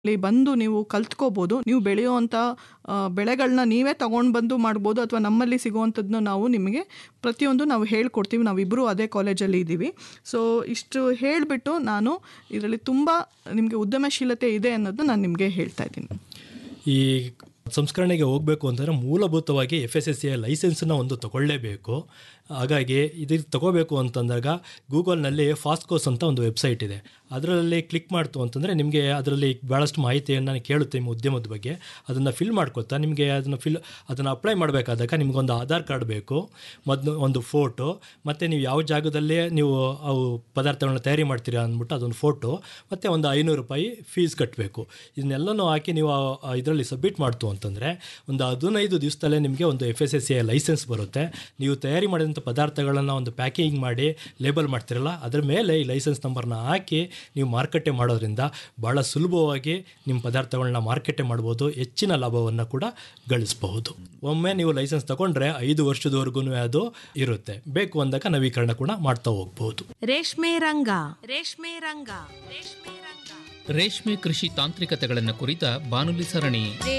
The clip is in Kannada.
ಇಲ್ಲಿ ಬಂದು ನೀವು ಕಲ್ತ್ಕೋಬೋದು ನೀವು ಬೆಳೆಯುವಂಥ ಬೆಳೆಗಳನ್ನ ನೀವೇ ತಗೊಂಡು ಬಂದು ಮಾಡ್ಬೋದು ಅಥವಾ ನಮ್ಮಲ್ಲಿ ಸಿಗುವಂಥದ್ದನ್ನ ನಾವು ನಿಮಗೆ ಪ್ರತಿಯೊಂದು ನಾವು ಹೇಳ್ಕೊಡ್ತೀವಿ ನಾವಿಬ್ಬರು ಅದೇ ಕಾಲೇಜಲ್ಲಿ ಇದ್ದೀವಿ ಸೊ ಇಷ್ಟು ಹೇಳಿಬಿಟ್ಟು ನಾನು ಇದರಲ್ಲಿ ತುಂಬ ನಿಮಗೆ ಉದ್ಯಮಶೀಲತೆ ಇದೆ ಅನ್ನೋದನ್ನ ನಾನು ನಿಮಗೆ ಹೇಳ್ತಾ ಇದ್ದೀನಿ ಈ ಸಂಸ್ಕರಣೆಗೆ ಹೋಗಬೇಕು ಅಂತಂದರೆ ಮೂಲಭೂತವಾಗಿ ಎಫ್ ಎಸ್ ಎಸ್ ಸಿ ಲೈಸೆನ್ಸನ್ನ ಒಂದು ತಗೊಳ್ಳೇಬೇಕು ಹಾಗಾಗಿ ಇದು ತಗೋಬೇಕು ಅಂತಂದಾಗ ಗೂಗಲ್ನಲ್ಲಿ ಫಾಸ್ಟ್ಕೋಸ್ ಅಂತ ಒಂದು ವೆಬ್ಸೈಟ್ ಇದೆ ಅದರಲ್ಲಿ ಕ್ಲಿಕ್ ಮಾಡ್ತು ಅಂತಂದರೆ ನಿಮಗೆ ಅದರಲ್ಲಿ ಭಾಳಷ್ಟು ಮಾಹಿತಿಯನ್ನು ಕೇಳುತ್ತೆ ನಿಮ್ಮ ಉದ್ಯಮದ ಬಗ್ಗೆ ಅದನ್ನು ಫಿಲ್ ಮಾಡ್ಕೊತಾ ನಿಮಗೆ ಅದನ್ನು ಫಿಲ್ ಅದನ್ನು ಅಪ್ಲೈ ಮಾಡಬೇಕಾದಾಗ ನಿಮಗೊಂದು ಆಧಾರ್ ಕಾರ್ಡ್ ಬೇಕು ಮೊದಲು ಒಂದು ಫೋಟೋ ಮತ್ತು ನೀವು ಯಾವ ಜಾಗದಲ್ಲಿ ನೀವು ಅವು ಪದಾರ್ಥಗಳನ್ನ ತಯಾರಿ ಮಾಡ್ತೀರಾ ಅಂದ್ಬಿಟ್ಟು ಅದೊಂದು ಫೋಟೋ ಮತ್ತು ಒಂದು ಐನೂರು ರೂಪಾಯಿ ಫೀಸ್ ಕಟ್ಟಬೇಕು ಇದನ್ನೆಲ್ಲನೂ ಹಾಕಿ ನೀವು ಇದರಲ್ಲಿ ಸಬ್ಮಿಟ್ ಮಾಡ್ತು ಅಂತಂದರೆ ಒಂದು ಹದಿನೈದು ದಿವಸದಲ್ಲೇ ನಿಮಗೆ ಒಂದು F S S C licence ಬರುತ್ತೆ ನೀವು ತಯಾರಿ ಮಾಡಿದಂಥ ಪದಾರ್ಥಗಳನ್ನು ಒಂದು ಪ್ಯಾಕಿಂಗ್ ಮಾಡಿ ಲೇಬಲ್ ಮಾಡ್ತಿರಲ್ಲ ಅದ್ರ ಮೇಲೆ ಈ ಲೈಸೆನ್ಸ್ ನಂಬರ್ನ ಹಾಕಿ ನೀವು ಮಾರುಕಟ್ಟೆ ಮಾಡೋದ್ರಿಂದ ಭಾಳ ಸುಲಭವಾಗಿ ನಿಮ್ಮ ಪದಾರ್ಥಗಳನ್ನ ಮಾರುಕಟ್ಟೆ ಮಾಡ್ಬೋದು ಹೆಚ್ಚಿನ ಲಾಭವನ್ನು ಕೂಡ ಗಳಿಸಬಹುದು ಒಮ್ಮೆ ನೀವು ಲೈಸೆನ್ಸ್ ತಗೊಂಡ್ರೆ ಐದು ವರ್ಷದವರೆಗೂ ಅದು ಇರುತ್ತೆ ಬೇಕು ಅಂದಾಗ ನವೀಕರಣ ಕೂಡ ಮಾಡ್ತಾ ಹೋಗ್ಬೋದು ರೇಷ್ಮೆ ರಂಗ ರೇಷ್ಮೆ ರಂಗ ರೇಷ್ಮೆ ರಂಗ ರೇಷ್ಮೆ ಕೃಷಿ ತಾಂತ್ರಿಕತೆಗಳನ್ನು ಕುರಿತ ಬಾನುಲಿ ಸರಣಿ